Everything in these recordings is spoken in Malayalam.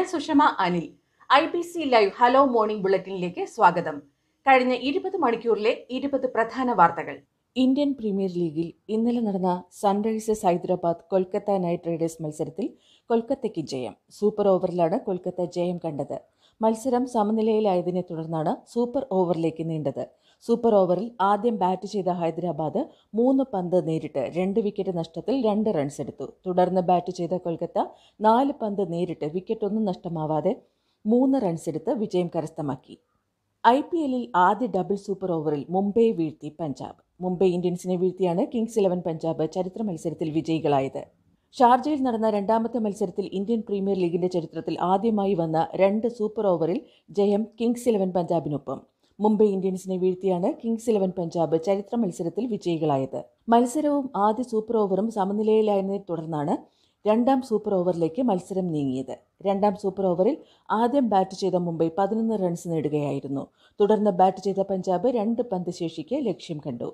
ഞാൻ Sushama Anil I B C live hello morning ബുള്ളറ്റിനിലേക്ക് സ്വാഗതം കഴിഞ്ഞ ഇരുപത് മണിക്കൂറിലെ ഇരുപത് പ്രധാന വാർത്തകൾ ഇന്ത്യൻ പ്രീമിയർ ലീഗിൽ ഇന്നലെ നടന്ന Sunrisers Hyderabad Kolkata Knight Riders മത്സരത്തിൽ കൊൽക്കത്തയ്ക്ക് ജയം സൂപ്പർ ഓവറിലാണ് കൊൽക്കത്ത ജയം കണ്ടത് മത്സരം സമനിലയിലായതിനെ തുടർന്നാണ് സൂപ്പർ ഓവറിലേക്ക് നീണ്ടത് സൂപ്പർ ഓവറിൽ ആദ്യം ബാറ്റ് ചെയ്ത ഹൈദരാബാദ് മൂന്ന് പന്ത് നേരിട്ട് രണ്ട് വിക്കറ്റ് നഷ്ടത്തിൽ രണ്ട് റൺസ് എടുത്തു തുടർന്ന് ബാറ്റ് ചെയ്ത കൊൽക്കത്ത നാല് പന്ത് നേരിട്ട് വിക്കറ്റൊന്നും നഷ്ടമാവാതെ മൂന്ന് റൺസ് എടുത്ത് വിജയം കരസ്ഥമാക്കി ഐ പി എല്ലിൽ ആദ്യ ഡബിൾ സൂപ്പർ ഓവറിൽ മുംബൈ വീഴ്ത്തി പഞ്ചാബ് മുംബൈ ഇന്ത്യൻസിനെ വീഴ്ത്തിയാണ് കിങ്സ് ഇലവൻ പഞ്ചാബ് ചരിത്ര മത്സരത്തിൽ വിജയികളായത് ഷാർജയിൽ നടന്ന രണ്ടാമത്തെ മത്സരത്തിൽ ഇന്ത്യൻ പ്രീമിയർ ലീഗിന്റെ ചരിത്രത്തിൽ ആദ്യമായി വന്ന രണ്ട് സൂപ്പർ ഓവറിൽ ജയം കിങ്സ് ഇലവൻ പഞ്ചാബിനൊപ്പം മുംബൈ ഇന്ത്യൻസിനെ വീഴ്ത്തിയാണ് കിങ്സ് ഇലവൻ പഞ്ചാബ് ചരിത്ര മത്സരത്തിൽ വിജയികളായത് മത്സരവും ആദ്യ സൂപ്പർ ഓവറും സമനിലയിലായതിനെ തുടർന്നാണ് രണ്ടാം സൂപ്പർ ഓവറിലേക്ക് മത്സരം നീങ്ങിയത് രണ്ടാം സൂപ്പർ ഓവറിൽ ആദ്യം ബാറ്റ് ചെയ്ത മുംബൈ പതിനൊന്ന് റൺസ് നേടുകയായിരുന്നു തുടർന്ന് ബാറ്റ് ചെയ്ത പഞ്ചാബ് രണ്ട് പന്ത് ശേഷിക്ക് ലക്ഷ്യം കണ്ടു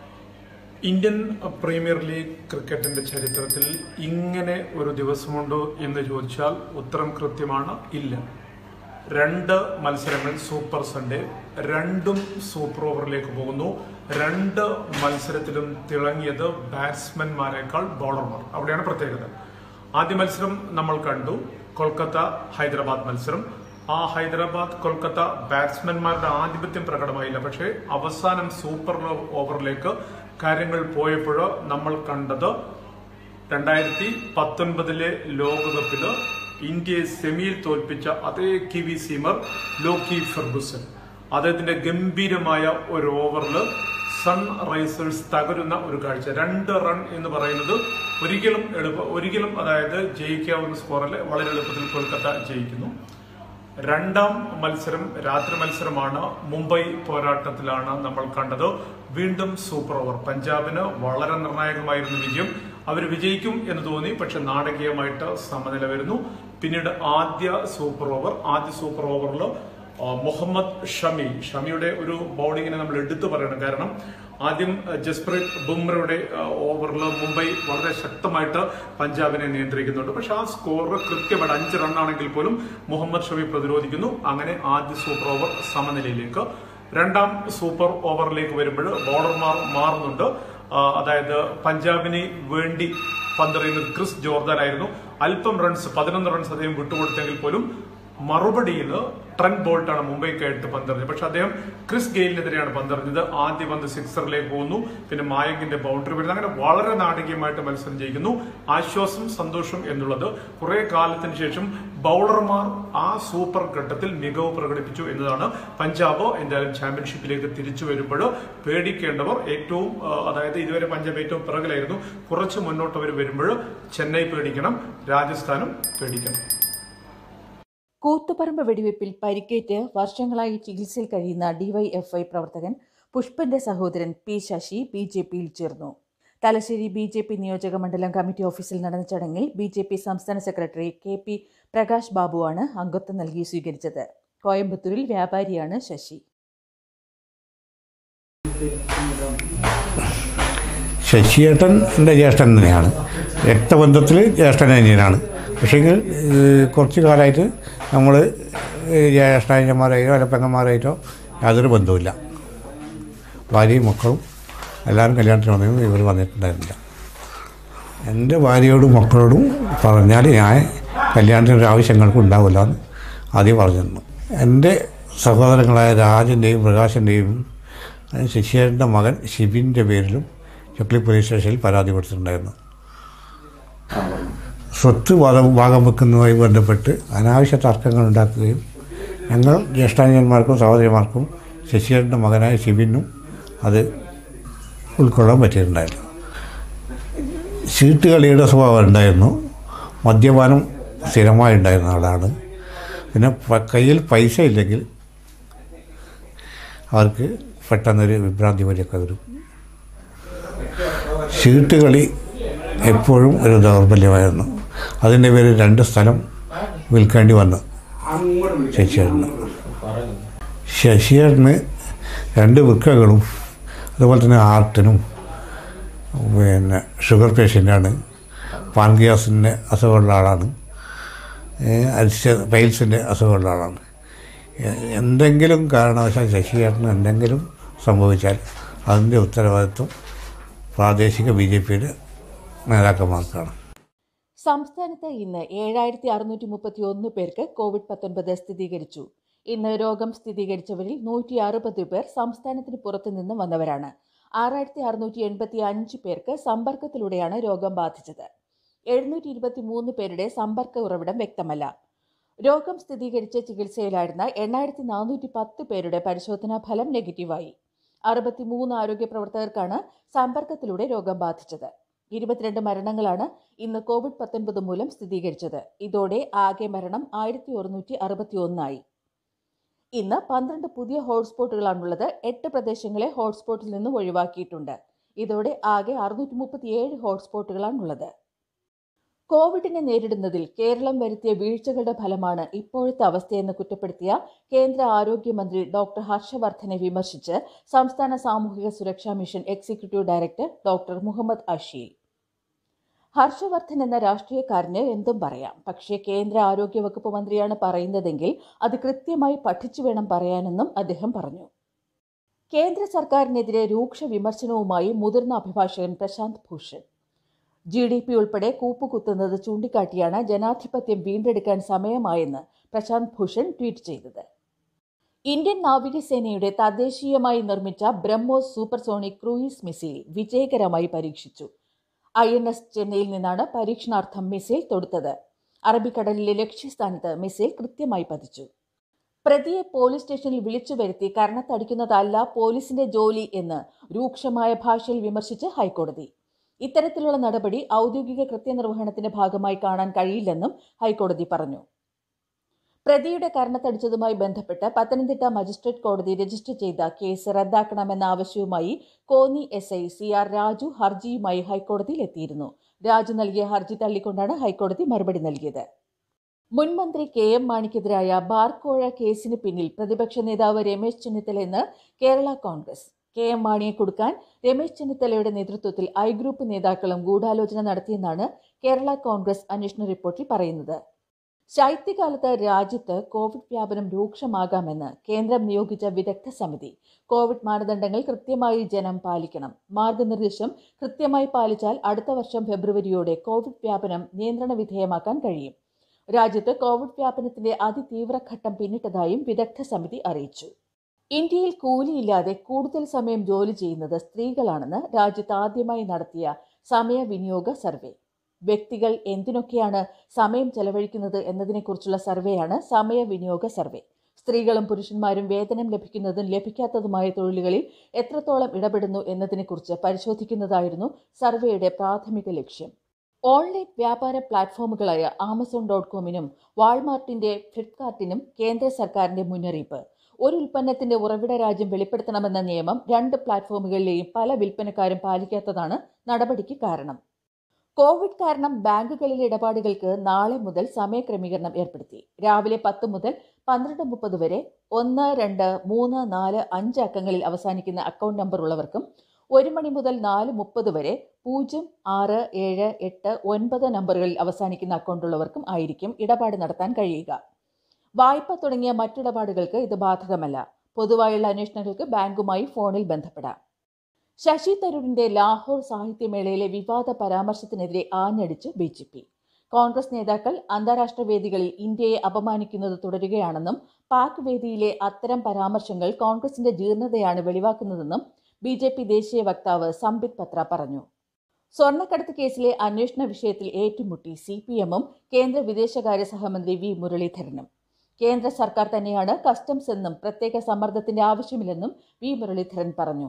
ഇന്ത്യൻ പ്രീമിയർ ലീഗ് ക്രിക്കറ്റിന്റെ ചരിത്രത്തിൽ ഇങ്ങനെ ഒരു ദിവസമുണ്ടോ എന്ന് ചോദിച്ചാൽ ഉത്തരം കൃത്യമാണ് ഇല്ല രണ്ട് മത്സരങ്ങൾ സൂപ്പർ സൺഡേ രണ്ടും സൂപ്പർ ഓവറിലേക്ക് പോകുന്നു രണ്ട് മത്സരത്തിലും തിളങ്ങിയത് ബാറ്റ്സ്മാൻമാരെക്കാൾ ബോളർമാർ അവിടെയാണ് പ്രത്യേകത ആദ്യ മത്സരം നമ്മൾ കണ്ടു കൊൽക്കത്ത ഹൈദരാബാദ് മത്സരം ആ ഹൈദരാബാദ് കൊൽക്കത്ത ബാറ്റ്സ്മാൻമാരുടെ ആധിപത്യം പ്രകടമായില്ല പക്ഷേ അവസാനം സൂപ്പർ ഓവറിലേക്ക് കാര്യങ്ങൾ പോയപ്പോൾ നമ്മൾ കണ്ടത് രണ്ടായിരത്തി പത്തൊൻപതിലെ ലോകകപ്പില് ഇന്ത്യയെ സെമിയിൽ തോൽപ്പിച്ച അതേ കിവി സീമർ ലോക്കി ഫെർഗുസൺ അദ്ദേഹത്തിന്റെ ഗംഭീരമായ ഒരു ഓവറിൽ സൺറൈസേഴ്സ് തകരുന്ന ഒരു കാഴ്ച രണ്ട് റൺ എന്ന് പറയുന്നത് ഒരിക്കലും എളുപ്പ ഒരിക്കലും അതായത് ജയിക്കാവുന്ന സ്കോറിൽ വളരെ എളുപ്പത്തിൽ കൊൽക്കത്ത ജയിക്കുന്നു രണ്ടാം മത്സരം രാത്രി മത്സരമാണ് മുംബൈ പോരാട്ടത്തിലാണ് നമ്മൾ കണ്ടത് വീണ്ടും സൂപ്പർ ഓവർ പഞ്ചാബിന് വളരെ നിർണായകമായിരുന്നു വിജയം അവർ വിജയിക്കും എന്ന് തോന്നി പക്ഷെ നാടകീയമായിട്ട് സമനില വരുന്നു പിന്നീട് ആദ്യ സൂപ്പർ ഓവർ ആദ്യ സൂപ്പർ ഓവറിൽ മുഹമ്മദ് ഷമി ഷമിയുടെ ഒരു ബൗളിങ്ങിനെ നമ്മൾ എടുത്തു പറയണം കാരണം ആദ്യം ജസ്പ്രീത് ബുംറയുടെ ഓവറിൽ മുംബൈ വളരെ ശക്തമായിട്ട് പഞ്ചാബിനെ നിയന്ത്രിക്കുന്നുണ്ട് പക്ഷെ ആ സ്കോർ കൃത്യമായിട്ട് അഞ്ച് റണ്ണാണെങ്കിൽ പോലും മുഹമ്മദ് ഷമി പ്രതിരോധിക്കുന്നു അങ്ങനെ ആദ്യ സൂപ്പർ ഓവർ സമനിലയിലേക്ക് രണ്ടാം സൂപ്പർ ഓവറിലേക്ക് വരുമ്പോൾ ബോളർമാർ മാറുന്നുണ്ട് അതായത് പഞ്ചാബിന് വേണ്ടി പന്തെറിയുന്നത് ക്രിസ് ജോർദാൻ ആയിരുന്നു അല്പം റൺസ് പതിനൊന്ന് റൺസ് അദ്ദേഹം വിട്ടുകൊടുത്തെങ്കിൽ പോലും മറുപടിയിൽ ട്രെൻ ബോൾട്ടാണ് മുംബൈക്കായിട്ട് പന്തെറിഞ്ഞത് പക്ഷെ അദ്ദേഹം ക്രിസ് ഗെയിലിനെതിരെയാണ് പന്തെറിഞ്ഞത് ആദ്യ പന്ത് സിക്സറിലേക്ക് പോകുന്നു പിന്നെ മായങ്കിന്റെ ബൗണ്ടറി വരുന്നു അങ്ങനെ വളരെ നാടകീയമായിട്ട് മത്സരം ജയിക്കുന്നു ആശ്വാസം സന്തോഷം എന്നുള്ളത് കുറെ കാലത്തിന് ശേഷം ബൗളർമാർ ആ സൂപ്പർ ഘട്ടത്തിൽ മികവ് പ്രകടിപ്പിച്ചു എന്നതാണ് പഞ്ചാബ് എന്തായാലും ചാമ്പ്യൻഷിപ്പിലേക്ക് തിരിച്ചു വരുമ്പോൾ പേടിക്കേണ്ടവർ ഏറ്റവും അതായത് ഇതുവരെ പഞ്ചാബ് ഏറ്റവും പിറകിലായിരുന്നു കുറച്ച് മുന്നോട്ട് അവർ വരുമ്പോൾ ചെന്നൈ പേടിക്കണം രാജസ്ഥാനും പേടിക്കണം കൂത്തുപറമ്പ് വെടിവെപ്പിൽ പരിക്കേറ്റ് വർഷങ്ങളായി ചികിത്സയിൽ കഴിയുന്ന ഡിവൈഎഫ്ഐ പ്രവർത്തകൻ പുഷ്പന്റെ സഹോദരൻ പി ശശി ബി ജെ പിയിൽ ചേർന്നു തലശ്ശേരി ബി ജെ പി നിയോജക മണ്ഡലം കമ്മിറ്റി ഓഫീസിൽ നടന്ന ചടങ്ങിൽ ബി ജെ പി സംസ്ഥാന സെക്രട്ടറി കെ പി പ്രകാശ് ബാബുവാണ് അംഗത്വം നൽകി സ്വീകരിച്ചത് കോയമ്പത്തൂരിൽ വ്യാപാരിയാണ് ശശി ശശിയേട്ടൻ എൻ്റെ ജ്യേഷ്ഠൻ തന്നെയാണ് രക്തബന്ധത്തിൽ ജ്യേഷ്ഠൻ അനിയനാണ് പക്ഷേങ്കിൽ കുറച്ച് കാലമായിട്ട് നമ്മൾ ജ്യേഷ്ഠായന്മാരായിട്ടോ അല്ല പെങ്ങന്മാരായിട്ടോ യാതൊരു ബന്ധവുമില്ല ഭാര്യയും മക്കളും എല്ലാവരും കല്യാണത്തിന് വന്നെങ്കിലും ഇവർ വന്നിട്ടുണ്ടായിരുന്നില്ല എൻ്റെ ഭാര്യയോടും മക്കളോടും പറഞ്ഞാൽ ഞാൻ കല്യാണത്തിനൊരു ആവശ്യങ്ങൾക്ക് ഉണ്ടാവില്ല എന്ന് ആദ്യം പറഞ്ഞിരുന്നു എൻ്റെ സഹോദരങ്ങളായ രാജൻ്റെയും പ്രകാശൻ്റെയും ശശിയേട്ടൻ്റെ മകൻ ഷിബിൻ്റെ പേരിലും ചക്ലി പോലീസ് സ്റ്റേഷനിൽ പരാതി കൊടുത്തിട്ടുണ്ടായിരുന്നു സ്വത്ത് ഭാഗം ഭാഗം വെക്കുന്നതുമായി ബന്ധപ്പെട്ട് അനാവശ്യ തർക്കങ്ങൾ ഉണ്ടാക്കുകയും ഞങ്ങൾ ജ്യേഷ്ഠാനിയന്മാർക്കും സഹോദരിമാർക്കും ശശിയേട്ടൻ്റെ മകനായ ഷിബിനും അത് ഉൾക്കൊള്ളാൻ പറ്റിയിട്ടുണ്ടായിരുന്നു ചീട്ടുകളിയുടെ സ്വഭാവം ഉണ്ടായിരുന്നു മദ്യപാനം സ്ഥിരമായി ഉണ്ടായിരുന്ന ആളാണ് പിന്നെ കയ്യിൽ പൈസ ഇല്ലെങ്കിൽ അവർക്ക് പെട്ടെന്നൊരു വിഭ്രാന്തി പോലെയൊക്കെ വരും ചീട്ടുകളി എപ്പോഴും ഒരു ദൗർബല്യമായിരുന്നു അതിൻ്റെ പേരിൽ രണ്ട് സ്ഥലം വിൽക്കേണ്ടി വന്നു ശശിയേട്ടന് ശശിയേട്ടന് രണ്ട് വൃക്കകളും അതുപോലെ തന്നെ ഹാർട്ടിനും പിന്നെ ഷുഗർ പേഷ്യൻ്റാണ് പാൻഗ്യാസിൻ്റെ അസുഖമുള്ള ആളാണ് അരിസ്റ്റ പൈൽസിൻ്റെ അസുഖമുള്ള ആളാണ് എ- എന്തെങ്കിലും കാരണവശാൽ ശശികേട്ടന് എന്തെങ്കിലും സംഭവിച്ചാൽ അതിൻ്റെ ഉത്തരവാദിത്വം പ്രാദേശിക ബി ജെ പിയുടെ നേതാക്കന്മാർക്കാണ് സംസ്ഥാനത്ത് ഇന്ന് ഏഴായിരത്തി അറുന്നൂറ്റി മുപ്പത്തി ഒന്ന് പേർക്ക് കോവിഡ് പത്തൊൻപത് സ്ഥിരീകരിച്ചു ഇന്ന് രോഗം സ്ഥിരീകരിച്ചവരിൽ നൂറ്റി അറുപത് പേർ സംസ്ഥാനത്തിന് പുറത്തു നിന്ന് വന്നവരാണ് ആറായിരത്തി അറുന്നൂറ്റി എൺപത്തി അഞ്ച് പേർക്ക് സമ്പർക്കത്തിലൂടെയാണ് രോഗം ബാധിച്ചത് എഴുന്നൂറ്റി ഇരുപത്തി മൂന്ന് പേരുടെ സമ്പർക്ക ഉറവിടം വ്യക്തമല്ല രോഗം സ്ഥിരീകരിച്ച് ചികിത്സയിലായിരുന്ന എണ്ണായിരത്തി നാനൂറ്റി പത്ത് പേരുടെ പരിശോധനാ ഫലം നെഗറ്റീവായി അറുപത്തിമൂന്ന് ആരോഗ്യ പ്രവർത്തകർക്കാണ് സമ്പർക്കത്തിലൂടെ രോഗം ബാധിച്ചത് ഇരുപത്തിരണ്ട് മരണങ്ങളാണ് ഇന്ന് കോവിഡ് പത്തൊൻപത് മൂലം സ്ഥിരീകരിച്ചത് ഇതോടെ ആകെ മരണം ആയിരത്തി ഒരുന്നൂറ്റി അറുപത്തി ഒന്നായി ഇന്ന് പന്ത്രണ്ട് പുതിയ ഹോട്ട്സ്പോട്ടുകളാണുള്ളത് എട്ട് പ്രദേശങ്ങളെ ഹോട്ട്സ്പോട്ടിൽ നിന്ന് ഒഴിവാക്കിയിട്ടുണ്ട് ഇതോടെ ആകെ അറുന്നൂറ്റി മുപ്പത്തിയേഴ് ഹോട്ട്സ്പോട്ടുകളാണുള്ളത് കോവിഡിനെ നേരിടുന്നതിൽ കേരളം വരുത്തിയ വീഴ്ചകളുടെ ഫലമാണ് ഇപ്പോഴത്തെ അവസ്ഥയെന്ന് കുറ്റപ്പെടുത്തിയ കേന്ദ്ര ആരോഗ്യമന്ത്രി ഡോക്ടർ ഹർഷവർദ്ധനെ വിമർശിച്ച് സംസ്ഥാന സാമൂഹിക സുരക്ഷാ mission executive director doctor Muhammad Asheel Harsh Vardhan എന്ന രാഷ്ട്രീയക്കാരന് എന്തും പറയാം പക്ഷേ കേന്ദ്ര ആരോഗ്യ വകുപ്പ് മന്ത്രിയാണ് പറയുന്നതെങ്കിൽ അത് കൃത്യമായി പഠിച്ചു വേണം പറയാനെന്നും അദ്ദേഹം പറഞ്ഞു കേന്ദ്ര സർക്കാരിനെതിരെ രൂക്ഷ വിമർശനവുമായി മുതിർന്ന അഭിഭാഷകൻ Prashant Bhushan G D P ഉൾപ്പെടെ കൂപ്പുകുത്തുന്നത് ചൂണ്ടിക്കാട്ടിയാണ് ജനാധിപത്യം വീണ്ടെടുക്കാൻ സമയമായെന്ന് പ്രശാന്ത് ഭൂഷൺ ട്വീറ്റ് ചെയ്തത് ഇന്ത്യൻ നാവികസേനയുടെ തദ്ദേശീയമായി നിർമ്മിച്ച ബ്രഹ്മോസ് സൂപ്പർസോണിക് ക്രൂയിസ് മിസൈൽ വിജയകരമായി പരീക്ഷിച്ചു ഐ എൻ എസ് ചെന്നൈയിൽ നിന്നാണ് പരീക്ഷണാർത്ഥം മിസൈൽ തൊടുത്തത് അറബിക്കടലിലെ ലക്ഷ്യസ്ഥാനത്ത് മിസൈൽ കൃത്യമായി പതിച്ചു പ്രതിയെ പോലീസ് സ്റ്റേഷനിൽ വിളിച്ചു വരുത്തി കരണത്തടിക്കുന്നതല്ല പോലീസിന്റെ ജോലി എന്ന് രൂക്ഷമായ ഭാഷയിൽ വിമർശിച്ച് ഹൈക്കോടതി ഇത്തരത്തിലുള്ള നടപടി ഔദ്യോഗിക കൃത്യനിർവഹണത്തിന്റെ ഭാഗമായി കാണാൻ കഴിയില്ലെന്നും ഹൈക്കോടതി പറഞ്ഞു പ്രതിയുടെ കരണത്തടിച്ചതുമായി ബന്ധപ്പെട്ട് പത്തനംതിട്ട മജിസ്ട്രേറ്റ് കോടതി രജിസ്റ്റർ ചെയ്ത കേസ് റദ്ദാക്കണമെന്ന ആവശ്യവുമായി Konni S I C R Raju ഹർജിയുമായി ഹൈക്കോടതിയിൽ എത്തിയിരുന്നു രാജു നൽകിയ ഹർജി തള്ളിക്കൊണ്ടാണ് ഹൈക്കോടതി മറുപടി നൽകിയത് മുൻ മന്ത്രി കെ എം മാണിക്കെതിരായ ബാർക്കോഴ കേസിന് പിന്നിൽ പ്രതിപക്ഷ നേതാവ് രമേശ് ചെന്നിത്തലയെന്ന് കേരള കോൺഗ്രസ് കെ എം മാണിയെ കൊടുക്കാൻ രമേശ് ചെന്നിത്തലയുടെ നേതൃത്വത്തിൽ ഐ ഗ്രൂപ്പ് നേതാക്കളും ഗൂഢാലോചന നടത്തിയെന്നാണ് കേരള കോൺഗ്രസ് അന്വേഷണ റിപ്പോർട്ടിൽ പറയുന്നത് ശൈത്യകാലത്ത് രാജ്യത്ത് കോവിഡ് വ്യാപനം രൂക്ഷമാകാമെന്ന് കേന്ദ്രം നിയോഗിച്ച വിദഗ്ധ സമിതി കോവിഡ് മാനദണ്ഡങ്ങൾ കൃത്യമായി ജനം പാലിക്കണം മാർഗനിർദ്ദേശം കൃത്യമായി പാലിച്ചാൽ അടുത്ത വർഷം ഫെബ്രുവരിയോടെ കോവിഡ് വ്യാപനം നിയന്ത്രണ വിധേയമാക്കാൻ കഴിയും രാജ്യത്ത് കോവിഡ് വ്യാപനത്തിന്റെ അതിതീവ്രഘട്ടം പിന്നിട്ടതായും വിദഗ്ധ സമിതി അറിയിച്ചു ഇന്ത്യയിൽ കൂലിയില്ലാതെ കൂടുതൽ സമയം ജോലി ചെയ്യുന്നത് സ്ത്രീകളാണെന്ന് രാജ്യത്ത് ആദ്യമായി നടത്തിയ സമയവിനിയോഗ സർവേ വ്യക്തികൾ എന്തിനൊക്കെയാണ് സമയം ചെലവഴിക്കുന്നത് എന്നതിനെക്കുറിച്ചുള്ള സർവേയാണ് സമയവിനിയോഗ സർവേ സ്ത്രീകളും പുരുഷന്മാരും വേതനം ലഭിക്കുന്നതും ലഭിക്കാത്തതുമായ തൊഴിലുകളിൽ എത്രത്തോളം ഇടപെടുന്നു എന്നതിനെക്കുറിച്ച് പരിശോധിക്കുന്നതായിരുന്നു സർവേയുടെ പ്രാഥമിക ലക്ഷ്യം ഓൺലൈൻ വ്യാപാര പ്ലാറ്റ്ഫോമുകളായ ആമസോൺ ഡോട്ട് കോമിനും വാൾമാർട്ടിന്റെ ഫ്ലിപ്കാർട്ടിനും കേന്ദ്ര സർക്കാരിന്റെ മുന്നറിയിപ്പ് ഒരു ഉൽപ്പന്നത്തിന്റെ ഉറവിട രാജ്യം വെളിപ്പെടുത്തണമെന്ന നിയമം രണ്ട് പ്ലാറ്റ്ഫോമുകളിലെയും പല വിൽപ്പനക്കാരും പാലിക്കാത്തതാണ് നടപടിക്ക് കാരണം കോവിഡ് കാരണം ബാങ്കുകളിലെ ഇടപാടുകൾക്ക് നാളെ മുതൽ സമയക്രമീകരണം ഏർപ്പെടുത്തി രാവിലെ പത്ത് മുതൽ പന്ത്രണ്ട് മുപ്പത് വരെ ഒന്ന് രണ്ട് മൂന്ന് നാല് അഞ്ച് അക്കങ്ങളിൽ അവസാനിക്കുന്ന അക്കൗണ്ട് നമ്പർ ഉള്ളവർക്കും ഒരു മണി മുതൽ നാല് മുപ്പത് വരെ പൂജ്യം ആറ് ഏഴ് എട്ട് ഒൻപത് നമ്പറുകളിൽ അവസാനിക്കുന്ന അക്കൗണ്ടുള്ളവർക്കും ആയിരിക്കും ഇടപാട് നടത്താൻ കഴിയുക വായ്പ തുടങ്ങിയ മറ്റിടപാടുകൾക്ക് ഇത് ബാധകമല്ല പൊതുവായുള്ള അന്വേഷണങ്ങൾക്ക് ബാങ്കുമായി ഫോണിൽ ബന്ധപ്പെടാം ശശി തരൂരിന്റെ ലാഹോർ സാഹിത്യമേളയിലെ വിവാദ പരാമർശത്തിനെതിരെ ആഞ്ഞടിച്ച് ബി ജെ പി കോൺഗ്രസ് നേതാക്കൾ അന്താരാഷ്ട്ര വേദികളിൽ ഇന്ത്യയെ അപമാനിക്കുന്നത് തുടരുകയാണെന്നും പാക് വേദിയിലെ അത്തരം പരാമർശങ്ങൾ കോൺഗ്രസിന്റെ ജീർണതയാണ് വെളിവാക്കുന്നതെന്നും ബി ജെ പി ദേശീയ വക്താവ് സംബിത് പത്ര പറഞ്ഞു സ്വർണ്ണക്കടത്ത് കേസിലെ അന്വേഷണ വിഷയത്തിൽ ഏറ്റുമുട്ടി സി പി എമ്മും കേന്ദ്ര വിദേശകാര്യ സഹമന്ത്രി വി മുരളീധരനും കേന്ദ്ര സർക്കാർ തന്നെയാണ് കസ്റ്റംസ് എന്നും പ്രത്യേക സമ്മർദ്ദത്തിന്റെ ആവശ്യമില്ലെന്നും വി മുരളീധരൻ പറഞ്ഞു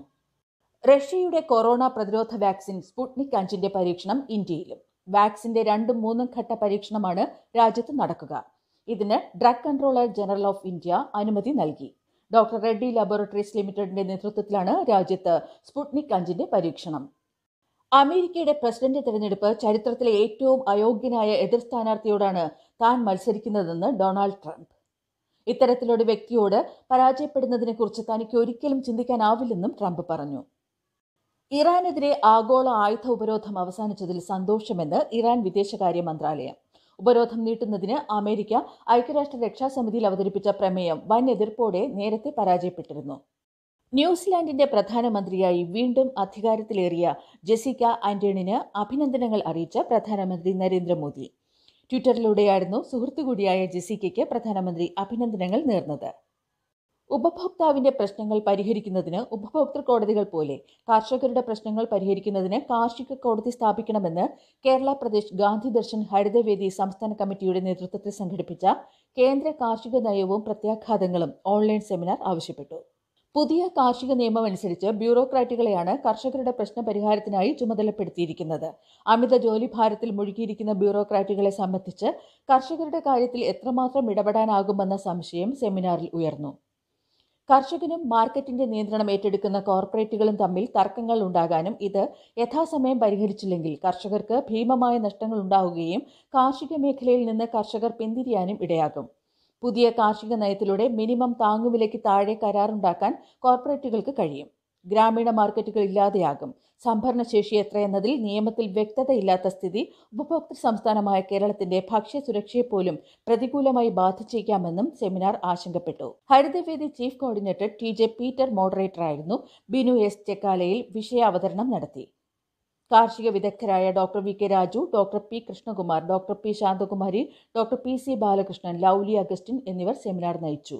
റഷ്യയുടെ കൊറോണ പ്രതിരോധ വാക്സിൻ സ്പുട്നിക് അഞ്ചിന്റെ പരീക്ഷണം ഇന്ത്യയിലും വാക്സിന്റെ രണ്ടും മൂന്നും ഘട്ട പരീക്ഷണമാണ് രാജ്യത്ത് നടക്കുക ഇതിന് drug controller general of India അനുമതി നൽകി ഡോക്ടർ റെഡ്ഡി ലബോറട്ടറീസ് ലിമിറ്റഡിന്റെ നേതൃത്വത്തിലാണ് രാജ്യത്ത് സ്പുട്നിക് അഞ്ചിന്റെ പരീക്ഷണം അമേരിക്കയുടെ പ്രസിഡന്റ് തെരഞ്ഞെടുപ്പ് ചരിത്രത്തിലെ ഏറ്റവും അയോഗ്യനായ എതിർ സ്ഥാനാർത്ഥിയോടാണ് താൻ മത്സരിക്കുന്നതെന്ന് ഡൊണാൾഡ് ട്രംപ് ഇത്തരത്തിലൊരു വ്യക്തിയോട് പരാജയപ്പെടുന്നതിനെക്കുറിച്ച് തനിക്ക് ഒരിക്കലും ചിന്തിക്കാനാവില്ലെന്നും ട്രംപ് പറഞ്ഞു ഇറാനെതിരെ ആഗോള ആയുധ ഉപരോധം അവസാനിച്ചതിൽ സന്തോഷമെന്ന് ഇറാൻ വിദേശകാര്യ മന്ത്രാലയം ഉപരോധം നീട്ടുന്നതിന് അമേരിക്ക ഐക്യരാഷ്ട്ര രക്ഷാസമിതിയിൽ അവതരിപ്പിച്ച പ്രമേയം വൻ എതിർപ്പോടെ നേരത്തെ പരാജയപ്പെട്ടിരുന്നു ന്യൂസിലാൻഡിന്റെ പ്രധാനമന്ത്രിയായി വീണ്ടും അധികാരത്തിലേറിയ ജെസിക്ക ആന്റണിന് അഭിനന്ദനങ്ങൾ അറിയിച്ച പ്രധാനമന്ത്രി നരേന്ദ്രമോദി ട്വിറ്ററിലൂടെയായിരുന്നു സുഹൃത്തു കൂടിയായ ജെസിക്കയ്ക്ക് പ്രധാനമന്ത്രി അഭിനന്ദനങ്ങൾ നേർന്നത് ഉപഭോക്താവിന്റെ പ്രശ്നങ്ങൾ പരിഹരിക്കുന്നതിന് ഉപഭോക്തൃ കോടതികൾ പോലെ കർഷകരുടെ പ്രശ്നങ്ങൾ പരിഹരിക്കുന്നതിന് കാർഷിക കോടതി സ്ഥാപിക്കണമെന്ന് കേരള പ്രദേശ് ഗാന്ധി ദർശൻ ഹരിതവേദി സംസ്ഥാന കമ്മിറ്റിയുടെ നേതൃത്വത്തിൽ സംഘടിപ്പിച്ച കേന്ദ്ര കാർഷിക നയവും പ്രത്യാഘാതങ്ങളും ഓൺലൈൻ സെമിനാർ ആവശ്യപ്പെട്ടു പുതിയ കാർഷിക നിയമം അനുസരിച്ച് ബ്യൂറോക്രാറ്റുകളെയാണ് കർഷകരുടെ പ്രശ്ന പരിഹാരത്തിനായി ചുമതലപ്പെടുത്തിയിരിക്കുന്നത് അമിത ജോലി ഭാരത്തിൽ മുഴുകിയിരിക്കുന്ന ബ്യൂറോക്രാറ്റുകളെ സംബന്ധിച്ച് കർഷകരുടെ കാര്യത്തിൽ എത്രമാത്രം ഇടപെടാനാകുമെന്ന സംശയം സെമിനാറിൽ ഉയർന്നു കർഷകനും മാർക്കറ്റിന്റെ നിയന്ത്രണം ഏറ്റെടുക്കുന്ന കോർപ്പറേറ്റുകളും തമ്മിൽ തർക്കങ്ങൾ ഉണ്ടാകാനും ഇത് യഥാസമയം പരിഹരിച്ചില്ലെങ്കിൽ കർഷകർക്ക് ഭീമമായ നഷ്ടങ്ങൾ ഉണ്ടാവുകയും കാർഷിക മേഖലയിൽ നിന്ന് കർഷകർ പിന്തിരിയാനും ഇടയാകും പുതിയ കാർഷിക നയത്തിലൂടെ മിനിമം താങ്ങുവിലയ്ക്ക് താഴെ കരാറുണ്ടാക്കാൻ കോർപ്പറേറ്റുകൾക്ക് കഴിയും ഗ്രാമീണ മാർക്കറ്റുകൾ ഇല്ലാതെയാകും സംഭരണശേഷി എത്രയെന്നതിൽ നിയമത്തിൽ വ്യക്തതയില്ലാത്ത സ്ഥിതി ഉപഭോക്തൃ സംസ്ഥാനമായ കേരളത്തിന്റെ ഭക്ഷ്യസുരക്ഷയെപ്പോലും പ്രതികൂലമായി ബാധിച്ചേക്കാമെന്നും സെമിനാർ ആശങ്കപ്പെട്ടു Harithavedi chief coordinator T J Peter മോഡറേറ്ററായിരുന്നു ബിനു എസ് ചെക്കാലയിൽ വിഷയാവതരണം നടത്തി കാർഷിക വിദഗ്ധരായ doctor V K Raju doctor P Krishnakumar doctor P Santhakumari doctor P C Balakrishnan Lovely Augustine എന്നിവർ സെമിനാർ നയിച്ചു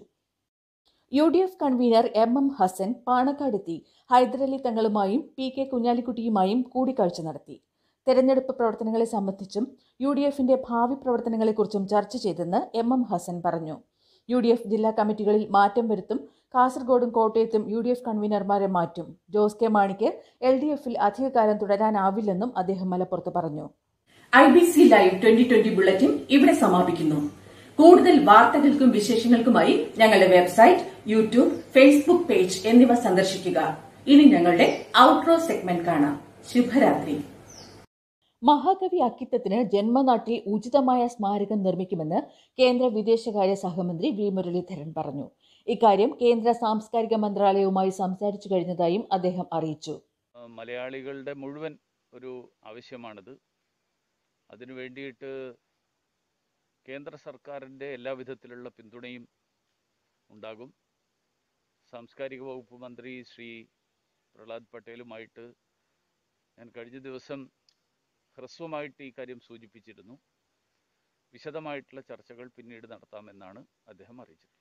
U D F convener M M Hassan പാണക്കാടെത്തി ഹൈദരലി തങ്ങളുമായും പി കെ കുഞ്ഞാലിക്കുട്ടിയുമായും കൂടിക്കാഴ്ച നടത്തി തെരഞ്ഞെടുപ്പ് പ്രവർത്തനങ്ങളെ സംബന്ധിച്ചും യു ഡി എഫിന്റെ ഭാവി പ്രവർത്തനങ്ങളെക്കുറിച്ചും ചർച്ച ചെയ്തെന്ന് എം എം ഹസൻ പറഞ്ഞു യു ഡി എഫ് ജില്ലാ കമ്മിറ്റികളിൽ മാറ്റം വരുത്തും കാസർഗോഡും കോട്ടയത്തും യു ഡി എഫ് കൺവീനർമാരെ മാറ്റും ജോസ് കെ മാണിക്ക് എൽ ഡി എഫിൽ അധികകാലം തുടരാനാവില്ലെന്നും അദ്ദേഹം മലപ്പുറത്ത് പറഞ്ഞു I B C live twenty twenty bulletin ഇവിടെ സമാപിക്കുന്നു കൂടുതൽ വാർത്തകൾക്കും വിശേഷങ്ങൾക്കുമായി ഞങ്ങളുടെ വെബ്സൈറ്റ് യൂട്യൂബ് ഫേസ്ബുക്ക് പേജ് എന്നിവ സന്ദർശിക്കുക ഇനി ഞങ്ങളുടെ ഔട്ട്റോ സെഗ്മെന്റ് കാണാം ശുഭരാത്രി മഹാകവി അക്കിത്തത്തിന് ജന്മനാട്ടിൽ ഉചിതമായ സ്മാരകം നിർമ്മിക്കുമെന്ന് കേന്ദ്ര വിദേശകാര്യ സഹമന്ത്രി വി മുരളീധരൻ പറഞ്ഞു ഇക്കാര്യം കേന്ദ്ര സാംസ്കാരിക മന്ത്രാലയവുമായി സംസാരിച്ചു കഴിഞ്ഞതായും അദ്ദേഹം അറിയിച്ചു മലയാളികളുടെ മുഴുവൻ ഒരു ആവശ്യമാണിത് അതിനു വേണ്ടിയിട്ട് കേന്ദ്ര സർക്കാരിൻ്റെ എല്ലാ വിധത്തിലുള്ള പിന്തുണയും ഉണ്ടാകും സാംസ്കാരിക വകുപ്പ് മന്ത്രി ശ്രീ പ്രഹ്ലാദ് പട്ടേലുമായിട്ട് ഞാൻ കഴിഞ്ഞ ദിവസം ഹ്രസ്വമായിട്ട് ഈ കാര്യം സൂചിപ്പിച്ചിരുന്നു വിശദമായിട്ടുള്ള ചർച്ചകൾ പിന്നീട് നടത്താമെന്നാണ് അദ്ദേഹം അറിയിച്ചത്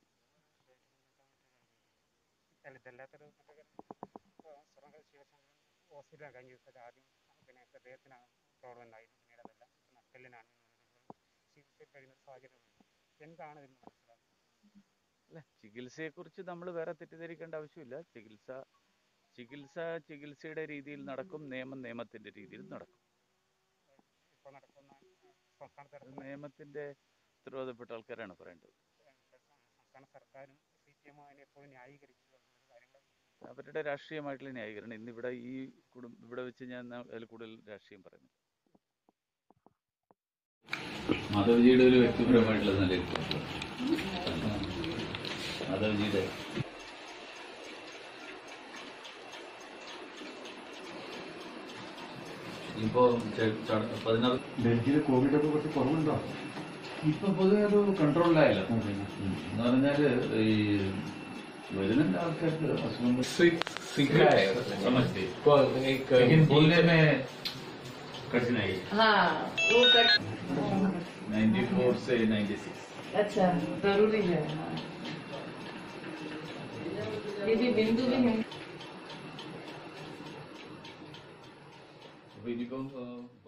ഇതല്ലാത്തൊരു സ്വർണ്ണ ശിവശങ്കരൻ ഹോസ്പിറ്റലാണ് കഴിഞ്ഞ ദിവസത്തെ ആദ്യം പിന്നെ ഹൃദയത്തിന് പ്രോബ്ലം ഉണ്ടായിരുന്നു പിന്നീട് അതല്ല നട്ടെല്ലിനാണ് ചികിത്സയിൽ കഴിയുന്ന സാഹചര്യമുണ്ട് എന്താണ് ഇതിന് മനസ്സിലാക്കുന്നത് അല്ല ചികിത്സയെക്കുറിച്ച് നമ്മൾ വേറെ തെറ്റിദ്ധരിക്കേണ്ട ആവശ്യമില്ല ചികിത്സ ചികിത്സ ചികിത്സയുടെ രീതിയിൽ നടക്കും നിയമം നിയമത്തിന്റെ രീതിയിൽ നടക്കും ഇപ്പോൾ നടക്കുന്ന സംസ്ഥാനത്ത് അത് നടക്കുന്ന നിയമത്തിന്റെ ഉത്തരവാദപ്പെട്ട ആൾക്കാരാണ് പറയേണ്ടത് സംസ്ഥാന സർക്കാരും സി പി എമ്മും അതിനെ എപ്പോഴും ന്യായീകരിച്ചു വരുന്ന കാര്യങ്ങൾ അവരുടെ രാഷ്ട്രീയമായിട്ടുള്ള ന്യായീകരണം ഇന്നിവിടെ ഈ കുടും ഇവിടെ വെച്ച് ഞാൻ ന- അതിൽ കൂടുതൽ രാഷ്ട്രീയം പറയുന്നു മാധവജിയുടെ ഒരു വ്യക്തിപരമായിട്ടുള്ള നിലയിൽ മാധവജിയുടെ ഇപ്പോ ചെ- ചട- പതിനാറ് ഡൽഹിയിൽ കോവിഡ് ഒക്കെ കുറച്ച് കുറവുണ്ടോ ഇപ്പൊ പൊതുവെ ഒരു കൺട്രോളിലായല്ലോ എന്ന് പറഞ്ഞാല് ഈ വരുന്നുണ്ട് ആൾക്കാർക്ക് അസുഖങ്ങൾ समझते लेकिन बोलने में कठिनाई हाँ वो कट 94 से 96 अच्छा जरूरी है हाँ। ये भी बिंदु भी है അപ്പൊ ഇനിയിപ്പം